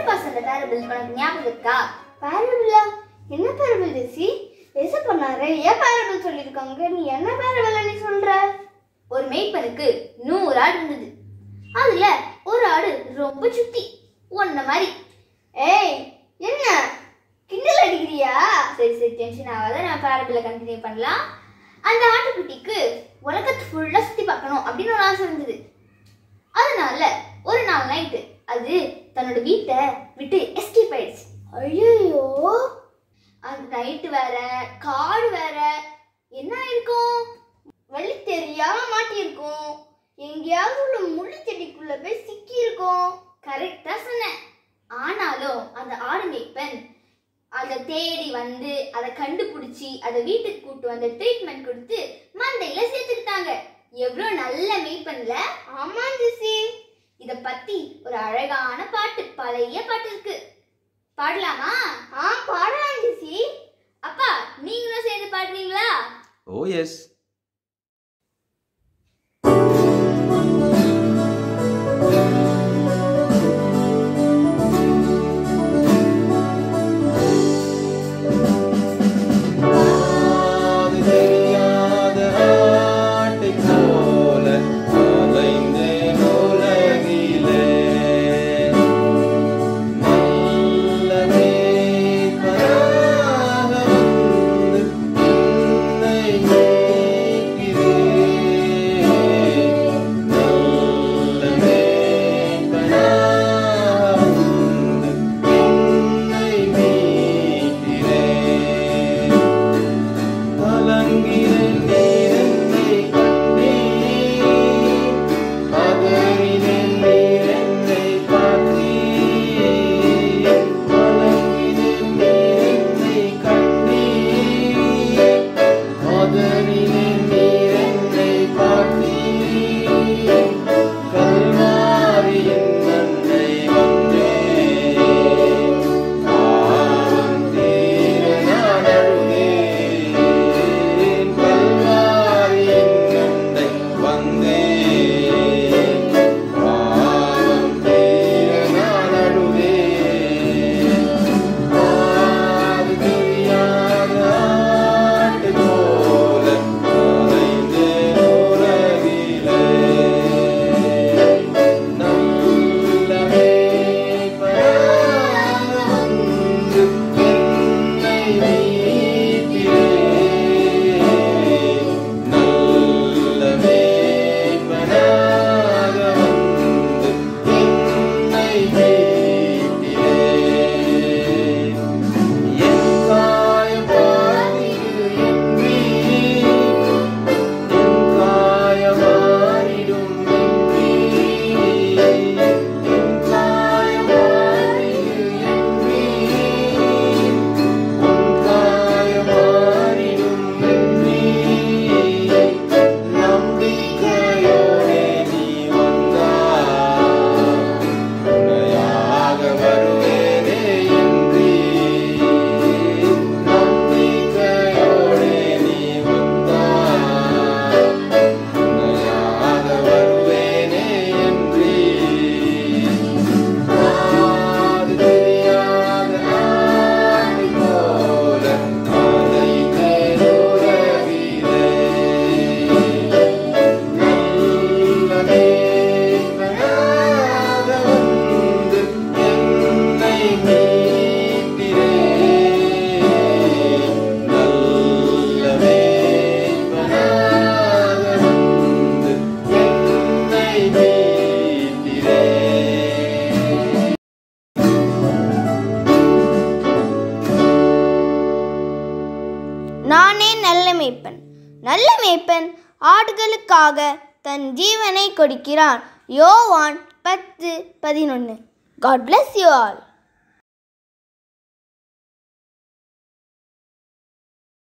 Pass அந்த parable உனக்கு ஞாபகம் இருக்கா பேரபிளா என்ன பேரபிள் ஜெசி ஏசப்பா நிறைய பேரபிள் சொல்லியிருக்காங்க நீ என்ன பேரபிள் நீ சொல்ற ஒரு மேய்ப்பனுக்கு நூறு ஆடு இருந்தது அதுல ஒரு ஆடு ரொம்ப சுத்தி ஒன்ன மாதிரி ஏய் என்ன கிண்டல் அடிக்கிறியா சரி சரி டென்ஷன் ஆகாத நான் பேரபிள கண்டினியூ பண்ணலாம் அந்த ஆட்டுக்குட்டிக்கு உலகத்தை ஃபுல்லா சுத்தி பார்க்கணும் அப்படின்னு ஒரு ஆசை இருந்தது அதனால ஒரு நாள் நைட்டு அது தன்னோட வீட்டை விட்டு எஸ்கேப் ஆயிடுச்சு ஐயோ அந்த நைட்டு வேற காடு வேற என்ன இருக்கும் வழி தெரியாம மாட்டியிருக்கோம் எங்கேயாவது உள்ள முள்ளு செடிக்குள்ள போய் சிக்கி இருக்கோம் கரெக்டா சொன்னேன் ஆனாலும் அந்த ஆடு மேய்ப்பன் அதை தேடி வந்து அதை கண்டுபிடிச்சி அதை வீட்டுக்கு கூட்டு வந்து ட்ரீட்மெண்ட் கொடுத்து மந்தையில சேர்த்துக்கிட்டாங்க எவ்வளவு நல்ல மேய்ப்பன்ல ஆமா ஜெசி இத பத்தி ஒரு அழகான பாட்டு பழைய பாட்டு இருக்கு பாடலாமா ஆ பாடலாம் ஜெசி அப்பா நீங்களும் சேர்ந்து பாடுறீங்களா ஓ எஸ் தெரியாத ஆட்டைப் போல அலைந்தேன் உலகிலே. நல்ல மேய்ப்பனாக வந்து என்னை மீட்கிறேன். நல்ல மேய்ப்பனாக வந்து என்னை மீட்கிறேன். கலங்கினேன் நீரென்னை கண்டீர். பதறினேன் நீரென்னை பார்த்தீர். கலங்கினேன் நீரென்னை கண்டீர். பதறினேன் நீரென்னை பார்த்தீர். கல்வாரியின் நன்மை வந்தேன். பாவம் தீர நான் அழுதேன். கல்வாரியின் நன்மை வந்தேன். பாவம் தீர நான் அழுதேன். பாதி தெரியாத ஆட்டு போல அலைந்தேன் உலகிலே. நல்ல மேய்ப்பனாக வந்து என்னை மீட்கிறேன். நல்ல மேய்ப்பனாக வந்து என்னை மீட்கிறேன். என் காயம் பார்த்திடு என் மீட்பு. என் காயமாறிடும் என் மீட்பு. என் காயமாறிடு என் மீட்பு. உன் காயமாறிடும் என் மீட்பு. நம்பிக்கையோடே நீ வந்தாய். துணையாக வருவேனே என்றே. நம்பிக்கையோடே நீ வந்தாய். துணையாக வருவேனே என்றே. காது தெரியாத ஆணி போல அலைந்தேன் உலகிலே. நல்ல மேய்ப்பனாக வந்து என்னை மீட்கிறேன். நல்ல மேய்ப்பனாக வந்து என்னை மீட்கிறேன். நானே நல்ல மேய்ப்பன் நல்ல மேய்ப்பன் ஆடுகளுக்காக தன் ஜீவனை கொடுக்கிறான் யோவான் பத்து பதினொன்று காட் bless யூ ஆல்